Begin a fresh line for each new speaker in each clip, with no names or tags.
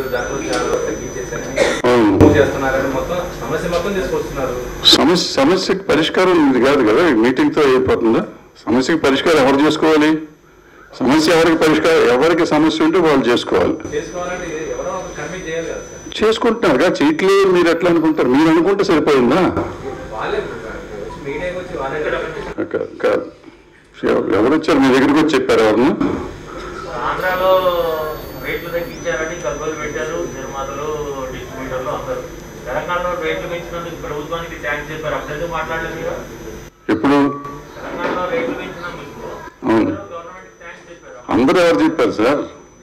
ధరలు చాలా తగ్గించేసారని
అవును
మూవ్ చేస్తున్నారని మొత్తం సమస్య మొత్తం తీసుకొస్తున్నారు
సమస్య సమస్యకి పరిష్కారం ఇది కాదు కదా ఈ మీటింగ్తో అయిపోతుందా సమస్యకి పరిష్కారం ఎవరు చేసుకోవాలి సమస్య ఎవరికి పరిష్కారం ఎవరికి సమస్య ఉంటే వాళ్ళు చేసుకోవాలి
చేసుకోవాలంటే ఎవరో ఒకరు కన్విన్స్ చేయాలి కదా సార్
చేసుకుంటున్నారుగా చీట్లు మీరు ఎట్లా అనుకుంటారు మీరు అనుకుంటే సరిపోయిందా
వాళ్ళే మీడియాకి వచ్చి వాళ్ళే
కా- కాదు ఎవ- ఎవరు వచ్చారు మీ దగ్గరికి వచ్చి చెప్పారు ఎవరిని
ఆంధ్రాలో రేట్లు తగ్గించారని కల్పలు పెట్టారు నిర్మాతలు డిస్ట్రిబ్యూటర్లు అందరూ తెలంగాణలో రేట్లు పెంచినందుకు ప్రభుత్వానికి ట్యాంక్స్ చెప్పారు అప్పుడు ఎందుకు మాట్లాడలేదు మీరు
ఎప్పుడు
తెలంగాణలో రేట్లు పెంచినందుకు
అవును
గవర్నమెంట్ ట్యాంక్స్ చెప్పారు
అందరూ ఎవరు చెప్పారు సార్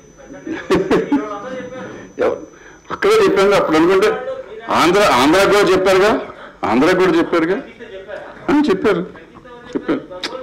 అందరూ చెప్పారు
ఎవ- అక్కడే చెప్పాను అప్పుడు అనుకుంటే ఆంధ్ర ఆంధ్రాకి కూడా చెప్పారుగా ఆంధ్రాకి కూడా చెప్పారుగా ఆ, చెప్పారు చెప్పారు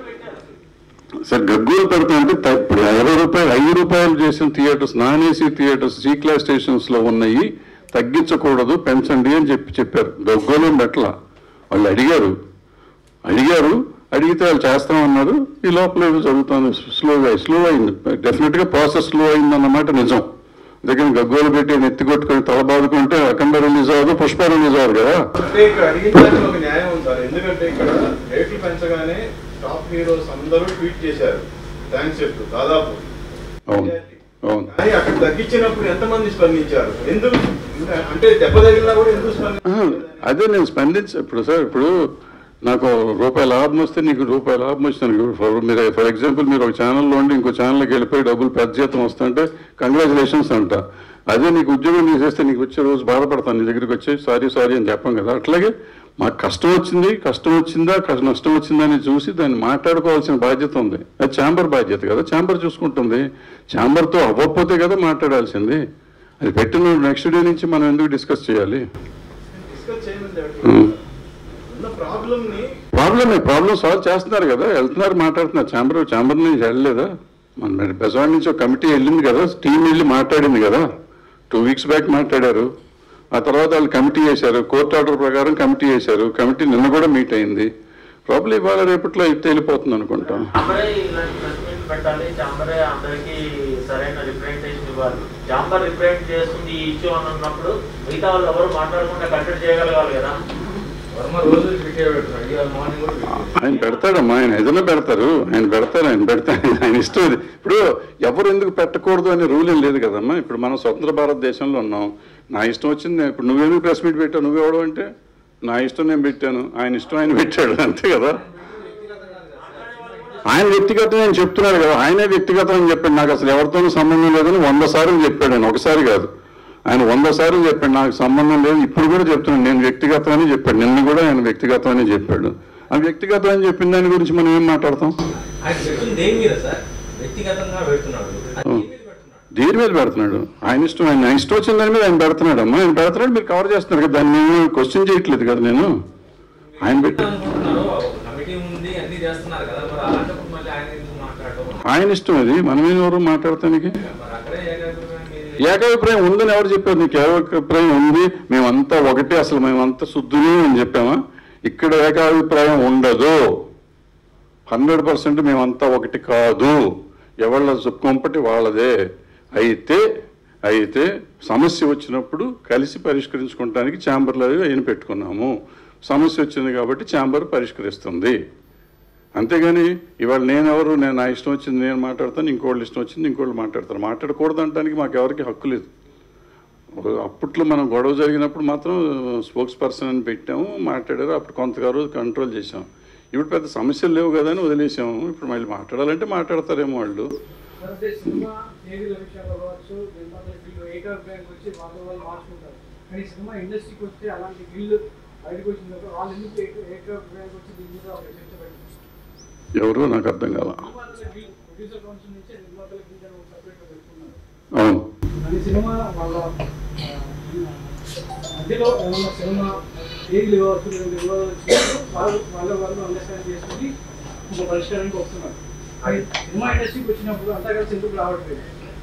సార్ గగ్గోలు పెడతా అంటే త- ఇప్పుడు ఇరవై రూపాయలు ఐదు రూపాయలు చేసిన theatres non AC theatres C class stations లో ఉన్నాయి తగ్గించకూడదు పెంచండి అని చెప్పి చెప్పారు గగ్గోలు పెట్టల వాళ్ళు అడిగారు అడిగారు అడిగితే వాళ్ళు చేస్తామన్నారు ఈ లోపల ఏదో జరుగుతుంది స్లోగా స్లో అయింది డెఫినెట్ గా ప్రాసెస్ స్లో అయింది అన్నమాట నిజం దగ్గర గగ్గోలు పెట్టి నెత్తి కొట్టుకొని తల బాదుకుంటే అఖండ రిలీజ్ అవ్వదు పుష్ప రిలీజ్ అవ్వదు కదా
అంటే ఇక్కడ అడిగించడానికి ఒక న్యాయం ఉంటారు ఎందుకంటే ఇక్కడ రేట్లు పెంచగానే టాప్ హీరోస్ అందరూ ట్వీట్ చేశారు థ్యాంక్స్ చెప్తూ దాదాపు
అవును అవును
కానీ అక్కడ తగ్గించినప్పుడు ఎంతమంది స్పందించారు ఎందుకు అంటే దెబ్బ తగిలినా కూడా ఎందుకు
ఆ,
స్పందించారు
అదే నేను స్పందించ ఇప్పుడు సార్ ఇప్పుడు నాకు రూపాయి లాభం వస్తే నీకు రూపాయి లాభం వచ్చింది ఫర్ మీరు ఫర్ ఎగ్జాంపుల్ మీరు ఒక ఛానల్లో ఉండి ఇంకో ఛానల్కి వెళ్ళిపోయి డబ్బులు పెద్ద జీతం వస్తుంటే కంగ్రాచులేషన్స్ అంట అదే నీకు ఉద్యోగం తీసేస్తే నీకు వచ్చే రోజు బాధపడతాను నీ దగ్గరికి వచ్చి సారీ సారీ అని చెప్పాం కదా అట్లాగే మాకు కష్టం వచ్చింది కష్టం వచ్చిందా కష్ట- నష్టం వచ్చిందా అని చూసి దాన్ని మాట్లాడుకోవాల్సిన బాధ్యత ఉంది అది ఛాంబర్ బాధ్యత కదా ఛాంబర్ చూసుకుంటుంది ఛాంబర్తో అవ్వకపోతే కదా మాట్లాడాల్సింది అది పెట్టిన నెక్స్ట్ డే నుంచి మనం ఎందుకు డిస్కస్ చేయాలి
డిస్కస్ చేయమని
ఉం.
ఉన్న ప్రాబ్లం ని
ప్రాబ్లమ్ ప్రాబ్లమ్ సాల్వ్ చేస్తున్నారు కదా వెళ్తున్నారు మాట్లాడుతున్నారు ఛాంబర్ ఛాంబర్ నుంచి వెళ్ళలేదా మన బెజవాడ నుంచి ఒక కమిటీ వెళ్ళింది కదా టీం వెళ్ళి మాట్లాడింది కదా టూ వీక్స్ బ్యాక్ మాట్లాడారు ఆ తర్వాత వాళ్ళు కమిటీ చేశారు కోర్టు ఆర్డర్ ప్రకారం కమిటీ చేశారు కమిటీ నిన్న కూడా మీట్ అయింది ప్రాబ్లం ఇవాళ రేపట్లో అయితే వెళ్ళిపోతుంది అనుకుంటాం
చాంబరే ఇలాంటి ప్రెస్ మీట్ పెట్టాలి చాంబరే అందరికి సరైన రిప్రజెంటేషన్ ఇవ్వాలి చాంబర్ రిప్రజెంట్ చేస్తుంది ఈ ఇష్యూ అని అన్నప్పుడు మిగతా వాళ్ళు ఎవరు మాట్లాడకుండా కంటెక్ట్ చేయగలగాలి కదా
వర్మ రోజు వీడియో పెడుతున్నాడు ఇవాళ మార్నింగ్ కూడా వీడియో
ఆయన పెడతాడమ్మా ఆయన ఏదైనా పెడతారు ఆయన పెడతారు ఆయన పెడతారు ఆయన ఇష్టం ఇది ఇప్పుడు ఎవరు ఎందుకు పెట్టకూడదు అనే రూల్ ఏం లేదు కదమ్మా ఇప్పుడు మనం స్వతంత్ర భారతదేశంలో ఉన్నాం నా ఇష్టం వచ్చింది నేను- ఇప్పుడు నువ్వేమి ప్రెస్ మీట్ పెట్టావు నువ్వెవడు అంటే నా ఇష్టం నేను పెట్టాను ఆయన ఇష్టం ఆయన పెట్టాడు అంతే కదా ఆయన వ్యక్తిగతం నేను చెప్తున్నాడు కదా ఆయనే వ్యక్తిగతం అని చెప్పాడు నాకు అసలు ఎవరితోనూ సంబంధం లేదని వంద సార్లు చెప్పాడు ఆయన ఒకసారి కాదు ఆయన వంద సార్లు చెప్పాడు నాకు సంబంధం లేదు ఇప్పుడు కూడా చెప్తున్నాను నేను వ్యక్తిగతం అని చెప్పాడు నిన్న కూడా ఆయన వ్యక్తిగతం అని చెప్పాడు ఆ వ్యక్తిగతం అని చెప్పిన దాని గురించి మనం ఏం మాట్లాడతాం
ఆయన చెప్తుంది దేని మీద సార్ వ్యక్తిగతంగా పెడుతున్నాడు అది దేని మీద పెడుతున్నాడు
దేని మీద పెడుతున్నాడు ఆయన ఇష్టం ఆయన ఆయన ఇష్టం వచ్చిన దాని మీద ఆయన పెడుతున్నాడు అమ్మా ఆయన పెడుతున్నాడు మీరు కవర్ చేస్తున్నారు కదా దాన్ని నేను క్వశ్చన్ చేయట్లేదు కదా నేను ఆయన పెట్టి
అనుకుంటున్నారు కమిటీ ఉంది అన్ని చేస్తున్నారు కదా మరి అలాంటప్పుడు మళ్ళీ ఆయన ఎందుకు మాట్లాడటం
ఆయన ఇష్టం అది మనమేం ఎవరు మాట్లాడటానికి
మరి అక్కడే ఏకాభిప్రాయం మీది.
ఏకాభిప్రాయం ఉందని ఎవరు చెప్పారు నీకు ఏకాభిప్రాయం ఉంది మేమంతా ఒకటే అసలు మేమంతా శుద్ధులు అని చెప్పామా ఇక్కడ ఏకాభిప్రాయం ఉండదు హండ్రెడ్ పర్సెంట్ మేమంతా ఒకటి కాదు ఎవళ్ళ కొంపటి వాళ్ళదే అయితే అయితే సమస్య వచ్చినప్పుడు కలిసి పరిష్కరించుకోవడానికి ఛాంబర్లు అవి అయిన పెట్టుకున్నాము సమస్య వచ్చింది కాబట్టి ఛాంబర్ పరిష్కరిస్తుంది అంతేగాని ఇవాళ నేనెవరు నేను నా ఇష్టం వచ్చింది నేను మాట్లాడతాను ఇంకోళ్ళు ఇష్టం వచ్చింది ఇంకోళ్ళు మాట్లాడతారు మాట్లాడకూడదు అనడానికి మాకు ఎవరికి హక్కు లేదు అప్పట్లో మనం గొడవ జరిగినప్పుడు మాత్రం స్పోక్స్ పర్సన్ అని పెట్టాము మాట్లాడారు అప్పుడు కొంతగా రోజు కంట్రోల్ చేసాం ఇప్పుడు పెద్ద సమస్యలు లేవు కదా అని వదిలేసాము ఇప్పుడు మళ్ళీ మాట్లాడాలంటే మాట్లాడతారేమో వాళ్ళు
అంటే సినిమా ఏది విషయాల్లో కావచ్చు నిర్మాతల వీళ్ళు ఏకాభిప్రాయానికి వచ్చి వాళ్ళ వాళ్ళు మార్చుకుంటారు కానీ సినిమా ఇండస్ట్రీకి వస్తే అలాంటి వీళ్ళు బయటకు వచ్చిన తర్వాత వాళ్ళు ఎందుకు ఏక- ఏకాభిప్రాయానికి వచ్చి దీని మీద ఒక చర్చ పెట్టుకుంటారు
ఎవరు నాకు అర్థం కాల
నిర్మాతల వీళ్ళు ప్రొడ్యూసర్ కౌన్సిల్ నుంచే నిర్మాతల వీళ్ళని ఒక సపరేట్గా పెట్టుకున్నారు
అవును
అని సినిమా వాళ్ళ ఆ, మధ్యలో ఏమన్నా సినిమా ఏది కావచ్చు రెండు వివాదాలు వచ్చినప్పుడు వాళ్ళు వాళ్ళ వాళ్ళు అండర్స్టాండ్ చేసుకుని ఒక పరిష్కారానికి వస్తున్నారు కానీ సినిమా ఇండస్ట్రీకి వచ్చినప్పుడు అంతా కలిసి ఎందుకు రావట్లేదు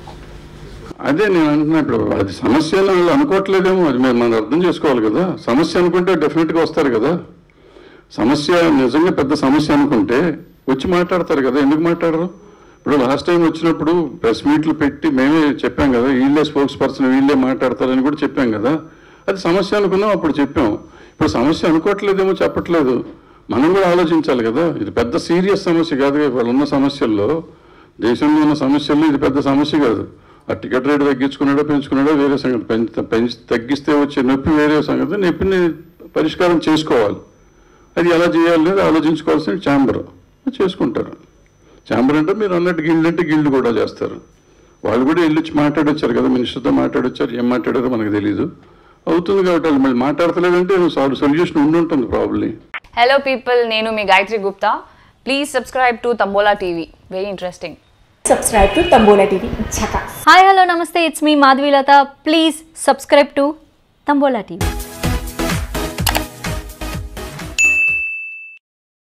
అదే నేను అంటున్నా ఇప్పుడు అది సమస్య అని వాళ్ళు అనుకోవట్లేదేమో అది మేము మనం అర్థం చేసుకోవాలి కదా సమస్య అనుకుంటే డెఫినెట్గా వస్తారు కదా సమస్య నిజంగా పెద్ద సమస్య అనుకుంటే వచ్చి మాట్లాడతారు కదా ఎందుకు మాట్లాడరు ఇప్పుడు లాస్ట్ టైం వచ్చినప్పుడు ప్రెస్ మీట్లు పెట్టి మేమే చెప్పాం కదా వీళ్ళే స్పోక్స్ పర్సన్ వీళ్ళే మాట్లాడతారని కూడా చెప్పాం కదా అది సమస్య అనుకున్నాం అప్పుడు చెప్పాం ఇప్పుడు సమస్య అనుకోవట్లేదేమో చెప్పట్లేదు మనం కూడా ఆలోచించాలి కదా ఇది పెద్ద సీరియస్ సమస్య కాదు ఇవాళ ఉన్న సమస్యల్లో దేశంలో ఉన్న సమస్యల్లో ఇది పెద్ద సమస్య కాదు ఆ టికెట్ రేటు తగ్గించుకున్నాడో పెంచుకున్నాడో వేరే సంగతి పెంచి పెంచి తగ్గిస్తే వచ్చే నొప్పి వేరే సంగతి నొప్పిని పరిష్కారం చేసుకోవాలి అది ఎలా చేయాలి అనేది ఆలోచించుకోవాల్సిన ఛాంబర్ చేసుకుంటారు ఛాంబర్ అంటే మీరు అన్నట్టు గిల్డ్ అంటే గిల్డ్ కూడా చేస్తారు వాళ్ళు కూడా వెళ్ళి వచ్చి మాట్లాడొచ్చారు కదా మినిస్టర్తో మాట్లాడొచ్చారు ఏం మాట్లాడారో మనకు తెలియదు అవుతుంది కాబట్టి వాళ్ళు మళ్ళీ మాట్లాడతలేదంటే సొల్యూషన్ ఉండి ఉంటుంది ప్రాబ్లీ
హలో పీపుల్ నేను మీ Gayathri Gupta please subscribe to Tambola TV very interesting
subscribe to Tambola TV. Chaka.
Hi hello నమస్తే ఇట్స్ మీ Madhavilatha please subscribe to Tambola TV